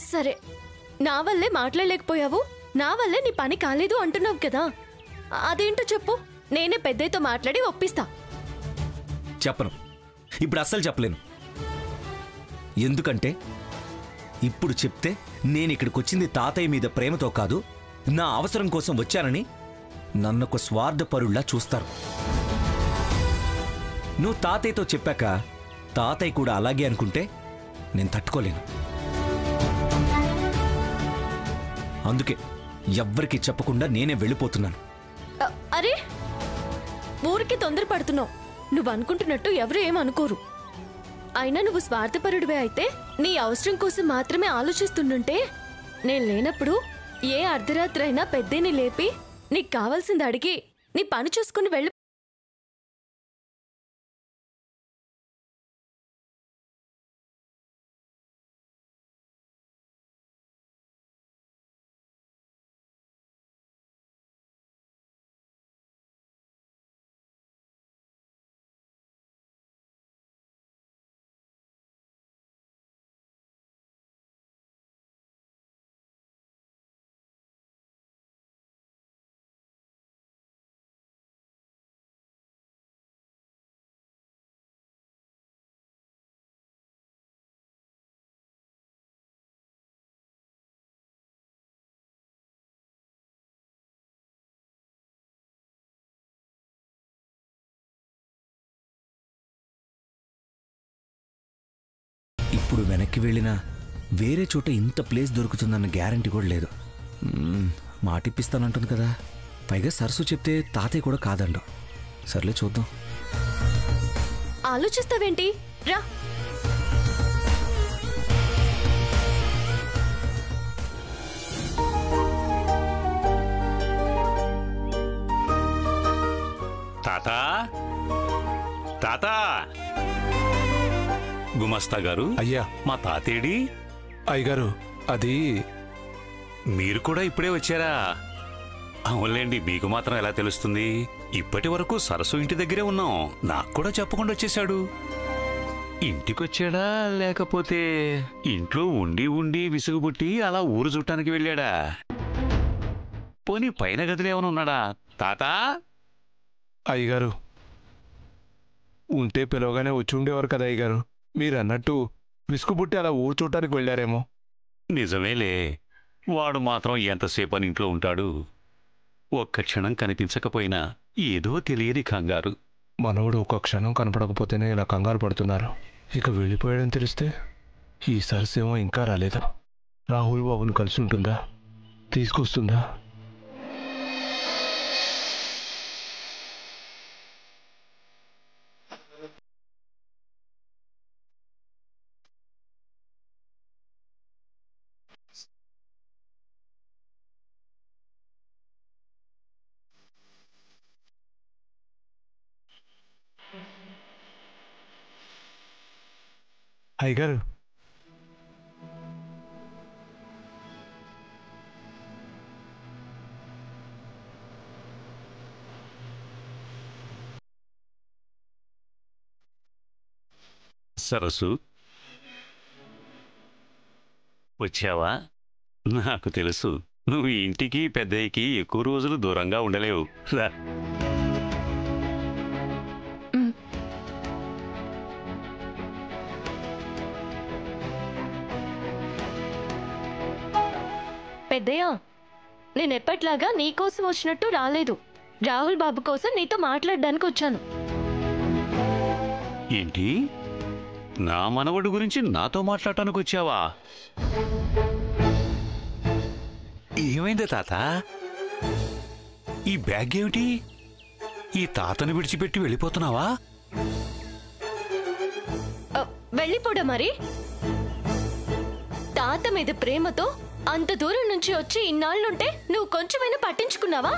సరే నా వల్లే మాట్లాడలేకపోయావు నా వల్లే నీ పని కాలేదు అంటున్నావు కదా అదేంటో చెప్పు నేనే పెద్దయ్యతో మాట్లాడి ఒప్పిస్తా చెప్పను ఇప్పుడు అస్సలు చెప్పలేను ఎందుకంటే ఇప్పుడు చెప్తే నేను ఇక్కడికి వచ్చింది తాతయ్య మీద ప్రేమతో కాదు నా అవసరం కోసం వచ్చానని నన్నొక స్వార్థపరుల్లా చూస్తారు నువ్వు తాతయ్యతో చెప్పాక తాతయ్య కూడా అలాగే అనుకుంటే నేను తట్టుకోలేను అందుకే ఎవ్వరికీ చెప్పకుండా నేనే వెళ్ళిపోతున్నాను అ- అరే ఊరికి తొందరపడుతున్నావు నువ్వు అనుకుంటున్నట్టు ఎవరు ఏమనుకోరు అయినా నువ్వు స్వార్థపరుడివే అయితే నీ అవసరం కోసం మాత్రమే ఆలోచిస్తుండుంటే నేను లేనప్పుడు ఏ అర్ధరాత్రి అయినా పెద్దని లేపి నీకు కావాల్సింది అడిగి నీ పని చూసుకుని వెళ్ళి ఇప్పుడు వెనక్కి వెళ్ళినా వేరే చోట ఇంత ప్లేస్ దొరుకుతుందన్న గ్యారంటీ కూడా లేదు మ్మ్, మాటిప్పిస్తానంటుంది కదా పైగా సరస్సు చెప్తే తాతయ్య కూడా కాదండు సర్లే చూద్దాం ఆలోచిస్తావేంటి రా తాత తాత గుమస్తా గారు అయ్యా మా తాతేడి అయ్యగారు అది మీరు కూడా ఇప్పుడే వచ్చారా అవునులేండి మీకు మాత్రం ఎలా తెలుస్తుంది ఇప్పటి వరకు సరస్సు ఇంటి దగ్గరే ఉన్నాం నాకు కూడా చెప్పకుండా వచ్చేశాడు ఇంటికొచ్చాడా లేకపోతే ఇంట్లో ఉండి ఉండి విసుగుబుట్టి అలా ఊరు చుట్టానికి వెళ్ళాడా పోనీ పైన గదిలో ఏమైనా ఉన్నాడా తాతా అయ్యగారు ఉంటే పిలవగానే వచ్చి ఉండేవారు కదా అయ్యగారు మీరు అన్నట్టు విసుగుబుట్టి అలా ఊరు చూడటానికి వెళ్ళారేమో నిజమేలే వాడు మాత్రం ఎంతసేపు అని ఇంట్లో ఉంటాడు ఒక్క క్షణం కనిపించకపోయినా ఏదో తెలియని కంగారు మనవడు ఒక క్షణం కనపడకపోతేనే ఇలా కంగారు పడుతున్నారు ఇక వెళ్ళిపోయాడని తెలిస్తే ఈ సరసేమో ఇంకా రాలేదా రాహుల్ బాబుని కలిసి ఉంటుందా తీసుకొస్తుందా అయ్యగారు సరస్సు వచ్చావా నాకు తెలుసు నువ్వు ఈ ఇంటికి పెద్దయ్యకి ఎక్కువ రోజులు దూరంగా ఉండలేవు రా పెద్దయ్య నేను ఎప్పట్లాగా నీ కోసం వచ్చినట్టు రాలేదు రాహుల్ బాబు కోసం నీతో మాట్లాడడానికి వచ్చాను ఏంటి నా మనవడి గురించి నాతో మాట్లాడటానికి వచ్చావా ఏమైంది తాత ఈ బ్యాగ్ ఏమిటి ఈ తాతను విడిచిపెట్టి వెళ్ళిపోతున్నావా అ, వెళ్ళిపోడా మరి తాత మీద ప్రేమతో అంత దూరం నుంచి వచ్చి ఇన్నాళ్ళుంటే నువ్వు కొంచెమైనా పట్టించుకున్నావా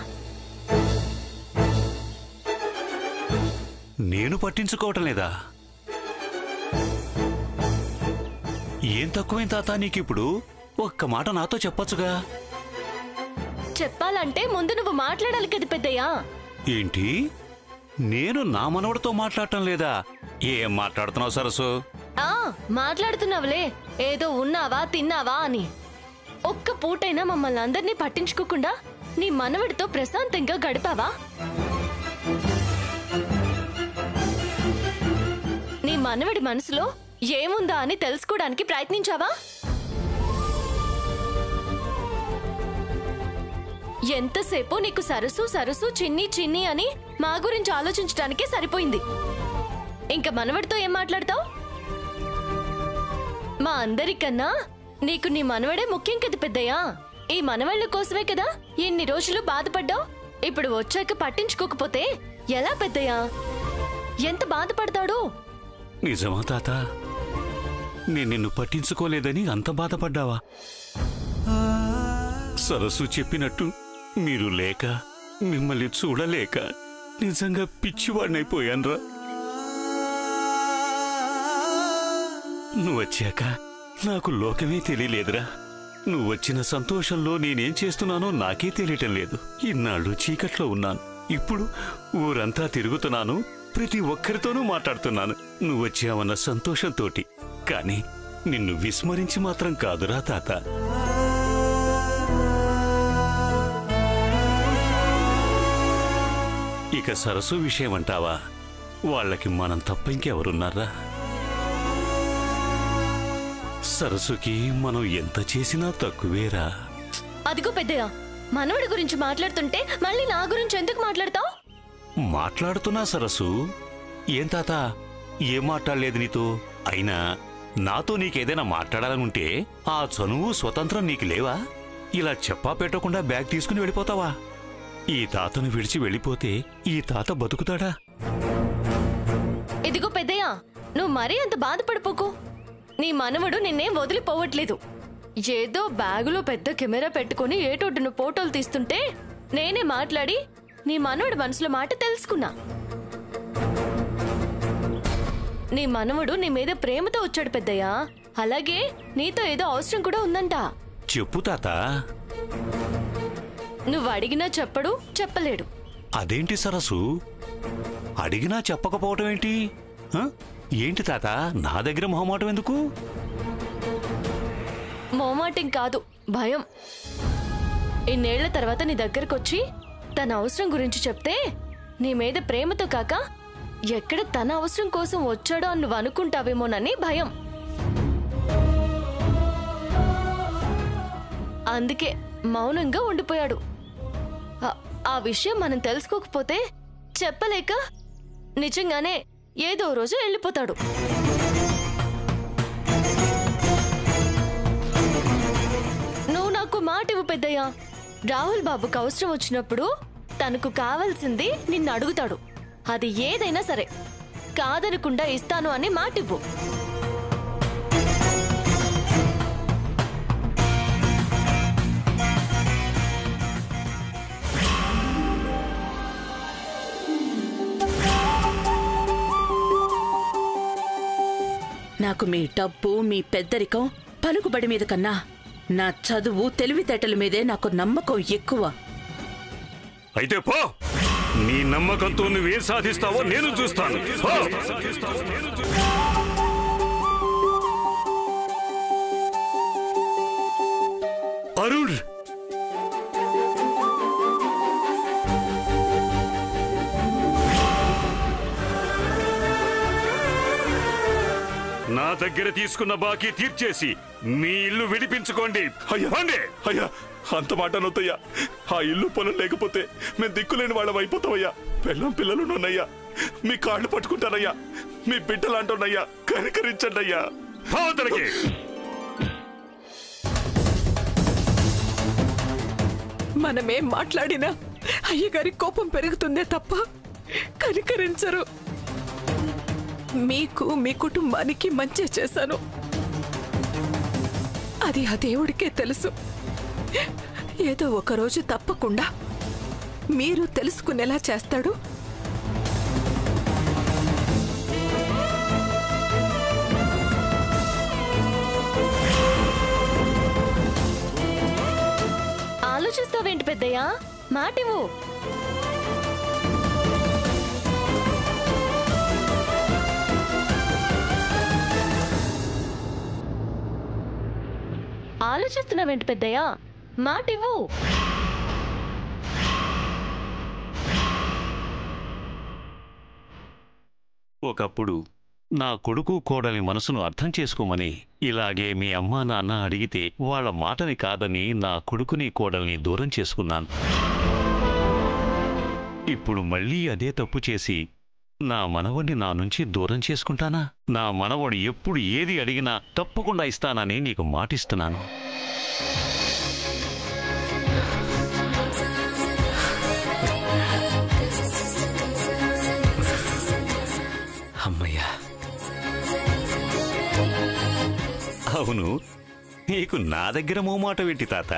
నేను పట్టించుకోవటం లేదా ఏం తక్కువేం తాత నీకిప్పుడు ఒక్క మాట నాతో చెప్పొచ్చుగా చెప్పాలంటే ముందు నువ్వు మాట్లాడాలి కదా పెద్దయ్యా ఏంటి నేను నా మనవడితో మాట్లాడటం లేదా ఏం మాట్లాడుతున్నావు సరస్సు ఆ మాట్లాడుతున్నావులే ఏదో ఉన్నావా తిన్నావా అని ఒక్క పూటైనా మమ్మల్ని అందరినీ పట్టించుకోకుండా నీ మనవడితో ప్రశాంతంగా గడిపావా నీ మనవడి మనసులో ఏముందా అని తెలుసుకోవడానికి ప్రయత్నించావా ఎంతసేపు నీకు సరసు సరసు చిన్ని చిన్ని అని మా గురించి ఆలోచించడానికే సరిపోయింది ఇంకా మనవడితో ఏం మాట్లాడతావు మా అందరికన్నా నీకు నీ మనవడే ముఖ్యం కదా పెద్దయ్యా ఈ మనవాళ్ళ కోసమే కదా ఎన్ని రోజులు బాధపడ్డావు ఇప్పుడు వచ్చాక పట్టించుకోకపోతే ఎలా పెద్దయ్యా ఎంత బాధపడతాడు నిజమా తాత నేను నిన్ను పట్టించుకోలేదని అంత బాధపడ్డావా సరస్సు చెప్పినట్టు మీరు లేక మిమ్మల్ని చూడలేక నిజంగా పిచ్చివాడినైపోయాన్రా నువ్వు వచ్చాక నాకు లోకమే తెలియలేదురా నువ్వు వచ్చిన సంతోషంలో నేనేం చేస్తున్నానో నాకే తెలియటం లేదు ఇన్నాళ్ళు చీకట్లో ఉన్నాను ఇప్పుడు ఊరంతా తిరుగుతున్నాను ప్రతి ఒక్కరితోనూ మాట్లాడుతున్నాను నువ్వు వచ్చావన్న సంతోషంతోటి కానీ నిన్ను విస్మరించి మాత్రం కాదురా తాత ఇక సరస్సు విషయం అంటావా వాళ్ళకి మనం తప్ప ఇంకెవరున్నారా సరస్సుకి మనం ఎంత చేసినా తక్కువేరా అదిగో పెద్దయ్యా మనవడి గురించి మాట్లాడుతుంటే మళ్ళీ నా గురించి ఎందుకు మాట్లాడతావు మాట్లాడుతున్నా సరస్సు ఏం తాత ఏం మాట్లాడలేదు నీతో అయినా నాతో నీకేదైనా మాట్లాడాలనుంటే ఆ చనువు స్వతంత్రం నీకు లేవా ఇలా చెప్పా పెట్టకుండా బ్యాగ్ తీసుకుని వెళ్ళిపోతావా ఈ తాతను విడిచి వెళ్ళిపోతే ఈ తాత బతుకుతాడా ఇదిగో పెద్దయ్యా నువ్వు మరీ అంత బాధపడిపోకు నీ మనవడు నిన్నేం వదిలిపోవట్లేదు ఏదో బ్యాగులో పెద్ద కెమెరా పెట్టుకుని ఏటొడ్డున ఫోటోలు తీస్తుంటే నేనే మాట్లాడి నీ మనవడి మనసులో మాట తెలుసుకున్నా నీ మనవడు నీ మీద ప్రేమతో వచ్చాడు పెద్దయ్యా అలాగే నీతో ఏదో అవసరం కూడా ఉందంట చెప్పు తాత నువ్వు అడిగినా చెప్పడు చెప్పలేడు అదేంటి సరస్సు అడిగినా చెప్పకపోవటం ఏంటి హ? ఏంటి తాత నా దగ్గర మొహమాటం ఎందుకు మోమాటం కాదు భయం ఇన్నేళ్ల తర్వాత నీ దగ్గరకొచ్చి తన అవసరం గురించి చెప్తే నీ మీద ప్రేమతో కాక ఎక్కడ తన అవసరం కోసం వచ్చాడో అని నువ్వు అనుకుంటావేమోనని భయం అందుకే మౌనంగా ఉండిపోయాడు ఆ- ఆ విషయం మనం తెలుసుకోకపోతే చెప్పలేక నిజంగానే ఏదో రోజు వెళ్ళిపోతాడు నువ్వు నాకు మాట ఇవ్వు పెద్దయ్యా రాహుల్ బాబుకు అవసరం వచ్చినప్పుడు తనకు కావాల్సింది నిన్ను అడుగుతాడు అది ఏదైనా సరే కాదనకుండా ఇస్తాను అని మాట ఇవ్వు నాకు మీ డబ్బు మీ పెద్దరికం పలుకుబడి మీద కన్నా నా చదువు తెలివితేటల మీదే నాకు నమ్మకం ఎక్కువ అయితే పో నీ నమ్మకంతో నువ్వేం సాధిస్తావో నేను చూస్తాను పో. అరుణ్ నా దగ్గర తీసుకున్న బాకీ తీర్చేసి మీ ఇల్లు విడిపించుకోండి అయ్యా అండి అయ్యా అంత మాట అనొద్దయ్యా ఆ ఇల్లు పొలం లేకపోతే మేము దిక్కులేని వాళ్ళం అయిపోతామయ్యా పిల్లం పిల్లలు నన్నయ్యా మీ కాళ్ళు పట్టుకుంటానయ్యా మీ బిడ్డలాంటున్నయ్యా కనికరించండి అయ్యా అవతలకి మనమేం మాట్లాడినా అయ్యగారి కోపం పెరుగుతుందే తప్ప కనికరించరు మీకు మీ కుటుంబానికి మంచి చేశాను అది ఆ దేవుడికే తెలుసు ఏదో ఒక రోజు తప్పకుండా మీరు తెలుసుకునేలా చేస్తాడు ఆలోచిస్తావేంటి పెద్దయ్యా మాటివ్వు ఆలోచిస్తున్నావేంటి పెద్దయ్యా మాట ఇవ్వు ఒకప్పుడు నా కొడుకు కోడలి మనసును అర్థం చేసుకోమని ఇలాగే మీ అమ్మా నాన్న అడిగితే వాళ్ళ మాటని కాదని నా కొడుకుని కోడల్ని దూరం చేసుకున్నాను ఇప్పుడు మళ్ళీ అదే తప్పు చేసి నా మనవడిని నా నుంచి దూరం చేసుకుంటానా నా మనవడు ఎప్పుడు ఏది అడిగినా తప్పకుండా ఇస్తానని నీకు మాటిస్తున్నాను అమ్మయ్యా అవును నీకు నా దగ్గర మోమాట ఏంటి తాత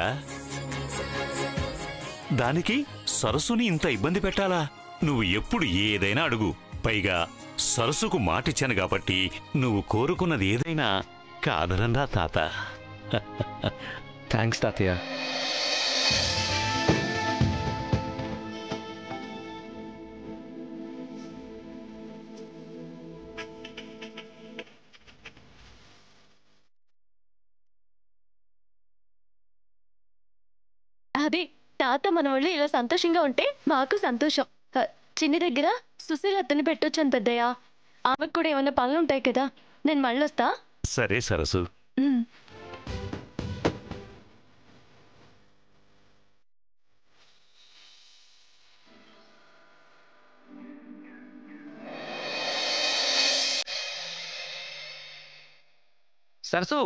దానికి సరస్సుని ఇంత ఇబ్బంది పెట్టాలా నువ్వు ఎప్పుడు ఏదైనా అడుగు పైగా సరస్సుకు మాటిచ్చాను కాబట్టి నువ్వు కోరుకున్నది ఏదైనా కాదనరా తాత థ్యాంక్స్ తాతయ్య అది తాత మన వాళ్ళు ఇలా సంతోషంగా ఉంటే మాకు సంతోషం ఆ, చిన్ని దగ్గర సుశీల అత్తని పెట్టొచ్చాను పెద్దయ్య ఆమెకు కూడా ఏమైనా పనులు ఉంటాయి కదా నేను మళ్ళీ వస్తా సరే సరస్సు ఉమ్. Sarasu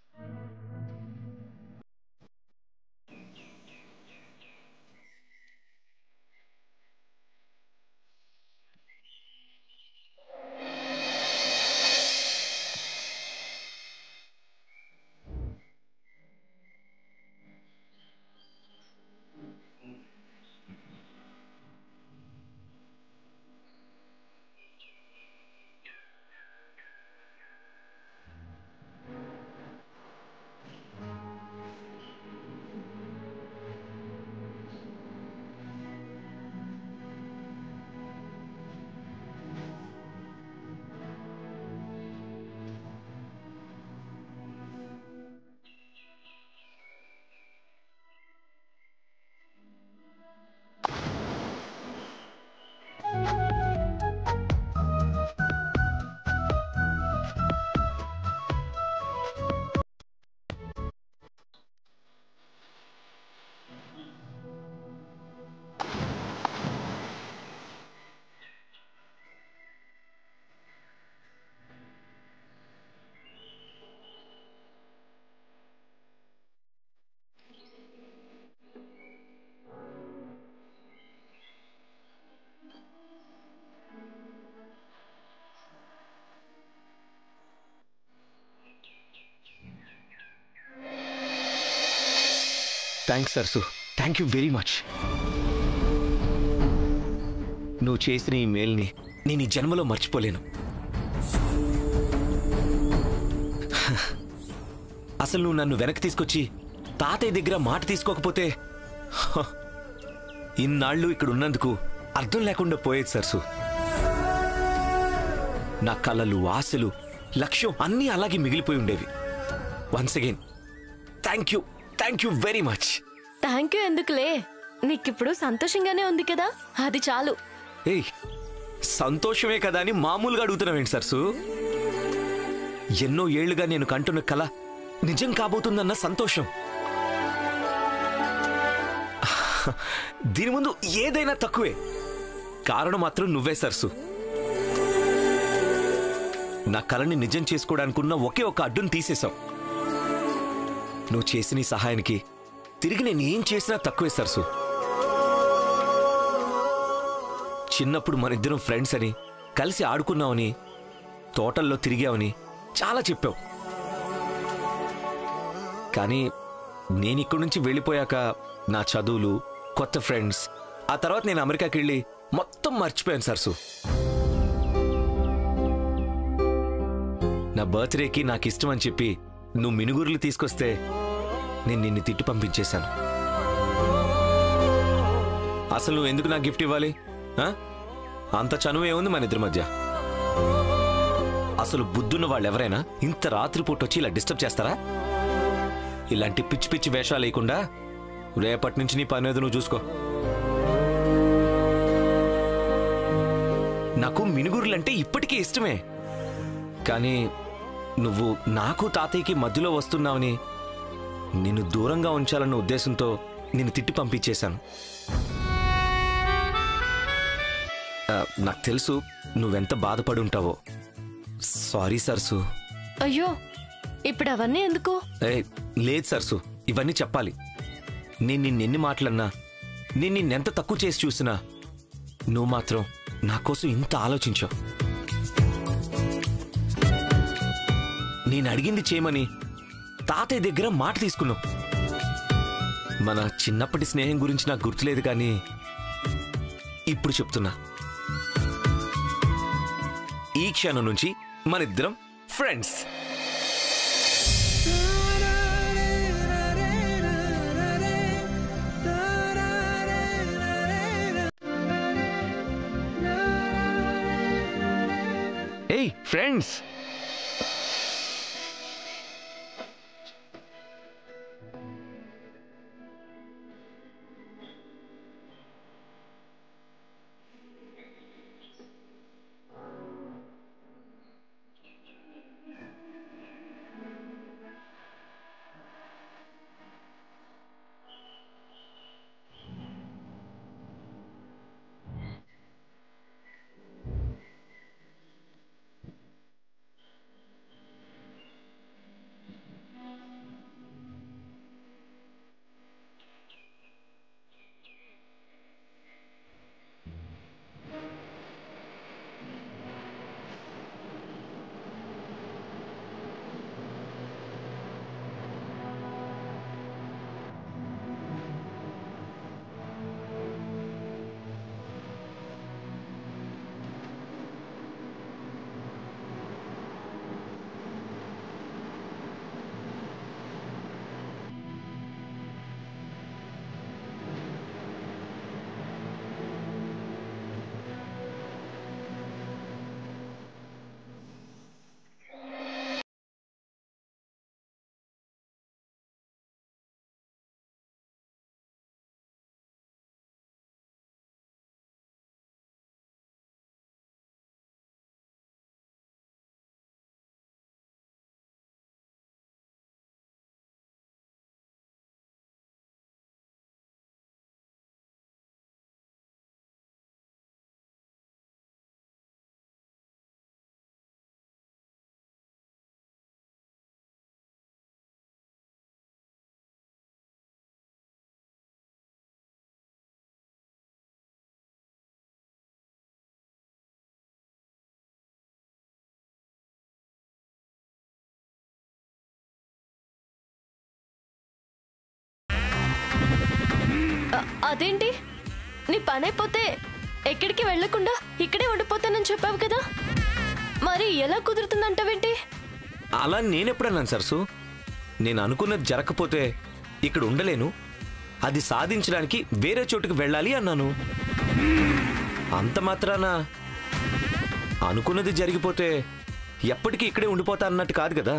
thanks Sarasu thank you very much నువ్వు చేసిన ఈ మేల్ని నేను ఈ జన్మలో మర్చిపోలేను అసలు నువ్వు నన్ను వెనక్కి తీసుకొచ్చి తాతయ్య దగ్గర మాట తీసుకోకపోతే హ, ఇన్నాళ్ళు ఇక్కడ ఉన్నందుకు అర్థం లేకుండా పోయేది సరసు నా కలలు ఆశలు లక్ష్యం అన్నీ అలాగే మిగిలిపోయి ఉండేవి once again thank you thank you very much thank you ఎందుకులే నీకిప్పుడు సంతోషంగానే ఉంది కదా అది చాలు ఏయ్ సంతోషమే కదా అని మామూలుగా అడుగుతున్నావేంటి సర్సు ఎన్నో ఏళ్లుగా నేను కంటున్న కళ నిజం కాబోతుందన్న సంతోషం దీని ముందు ఏదైనా తక్కువే కారణం మాత్రం నువ్వే సర్సు నా కళని నిజం చేసుకోవడానికున్న ఒకే ఒక అడ్డుని తీసేశావు నువ్వు చేసిన ఈ సహాయానికి తిరిగి నేను ఏం చేసినా తక్కువే సరసు చిన్నప్పుడు మన ఇద్దరం ఫ్రెండ్స్ అని కలిసి ఆడుకున్నామని తోటల్లో తిరిగామని చాలా చెప్పావు కానీ నేను ఇక్కడి నుంచి వెళ్ళిపోయాక నా చదువులు కొత్త ఫ్రెండ్స్ ఆ తర్వాత నేను అమెరికాకి వెళ్ళి మొత్తం మర్చిపోయాను సరసు నా బర్త్డేకి నాకు ఇష్టం అని చెప్పి నువ్వు మినుగురులు తీసుకొస్తే నేను నిన్ను తిట్టి పంపించేశాను అసలు నువ్వు ఎందుకు నాకు గిఫ్ట్ ఇవ్వాలి ఆ? అంత చనువే ఉంది మన ఇద్దరి మధ్య అసలు బుద్ధున్న వాళ్ళు ఎవరైనా ఇంత రాత్రిపూట వచ్చి ఇలా డిస్టర్బ్ చేస్తారా ఇలాంటి పిచ్చి పిచ్చి వేషాలు లేకుండా రేపటి నుంచి నీ పని ఏదో నువ్వు చూసుకో నాకు మినుగురులంటే ఇప్పటికీ ఇష్టమే కానీ నువ్వు నాకు తాతయ్యకి మధ్యలో వస్తున్నావని నిన్ను దూరంగా ఉంచాలన్న ఉద్దేశంతో నిన్ను తిట్టి పంపించేశాను ఆ, నాకు తెలుసు నువ్వెంత బాధపడి ఉంటావో సారీ సర్సు అయ్యో ఇప్పుడు అవన్నీ ఎందుకు ఏ లేదు సర్సు ఇవన్నీ చెప్పాలి నేను నిన్నెన్ని మాటలన్నా నేను నిన్నెంత తక్కువ చేసి చూసినా నువ్వు మాత్రం నా కోసం ఇంత ఆలోచించావు నేను అడిగింది చేయమని తాతయ్య దగ్గర మాట తీసుకున్నావు మన చిన్నప్పటి స్నేహం గురించి నాకు గుర్తులేదు కానీ ఇప్పుడు చెప్తున్నా ఈ క్షణం నుంచి మనిద్దరం ఫ్రెండ్స్ ఏయ్ ఫ్రెండ్స్ అ- అదేంటి నీ పని అయిపోతే ఎక్కడికి వెళ్లకుండా ఇక్కడే ఉండిపోతానని చెప్పావు కదా మరి ఎలా కుదురుతుందంటావేంటి అలా నేనెప్పుడన్నాను సరసు నేను అనుకున్నది జరగకపోతే ఇక్కడ ఉండలేను అది సాధించడానికి వేరే చోటుకు వెళ్ళాలి అన్నాను అంత మాత్రాన అనుకున్నది జరిగిపోతే ఎప్పటికీ ఇక్కడే ఉండిపోతా అన్నట్టు కాదు కదా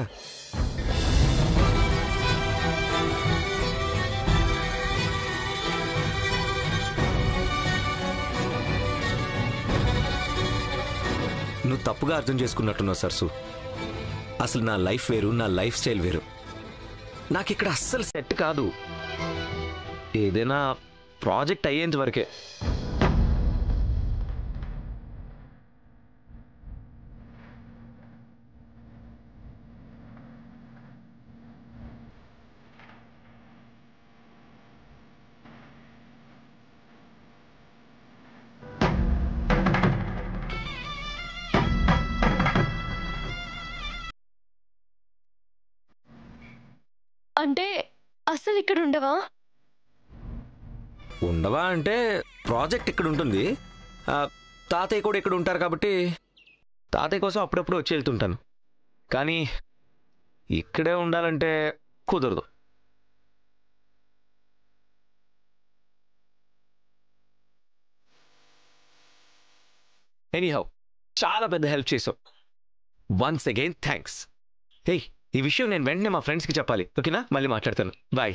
నువ్వు తప్పుగా అర్థం చేసుకున్నట్టున్నావు సరసు అసలు నా లైఫ్ వేరు నా లైఫ్ స్టైల్ వేరు నాకు ఇక్కడ అస్సలు సెట్ కాదు ఏదైనా ప్రాజెక్ట్ అయ్యేంత వరకే అంటే అసలు ఇక్కడ ఉండవా ఉండవా అంటే ప్రాజెక్ట్ ఇక్కడ ఉంటుంది ఆ, తాతయ్య కూడా ఇక్కడ ఉంటారు కాబట్టి తాతయ్య కోసం అప్పుడప్పుడు వచ్చి వెళ్తుంటాను కానీ ఇక్కడే ఉండాలంటే కుదరదు ఎనీహౌ చాలా పెద్ద హెల్ప్ చేసావు వన్స్ అగైన్ థ్యాంక్స్ హే ఈ విషయం నేను వెంటనే మా ఫ్రెండ్స్కి చెప్పాలి ఓకేనా మళ్ళీ మాట్లాడతాను బాయ్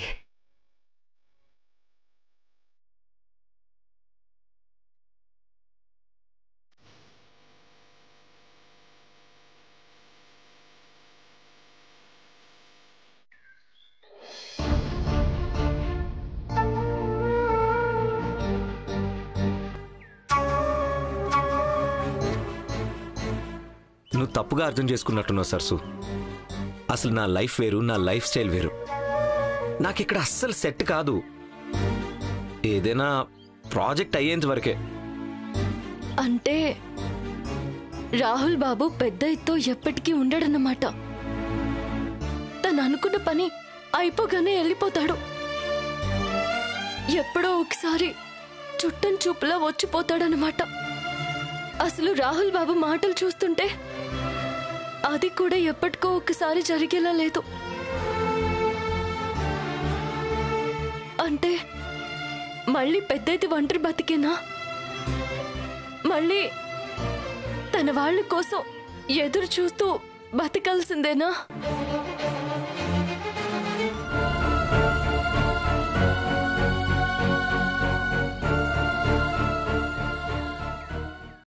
నువ్వు తప్పుగా అర్థం చేసుకున్నట్టున్నావు సరసు అసలు నా లైఫ్ వేరు నా లైఫ్ స్టైల్ వేరు నాకు ఇక్కడ అస్సలు సెట్ కాదు ఏదైనా ప్రాజెక్ట్ అయ్యేంత వరకే అంటే రాహుల్ బాబు పెద్ద ఎత్తో ఎప్పటికీ ఉండడన్నమాట తను అనుకున్న పని అయిపోగానే వెళ్ళిపోతాడు ఎప్పుడో ఒకసారి చుట్టం చూపులా వచ్చిపోతాడనమాట అసలు రాహుల్ బాబు మాటలు చూస్తుంటే అది కూడా ఎప్పటికో ఒకసారి జరిగేలా లేదు అంటే మళ్ళీ పెద్దది ఒంటరి బతికేనా మళ్ళీ తన వాళ్ళ కోసం ఎదురు చూస్తూ బతకాల్సిందేనా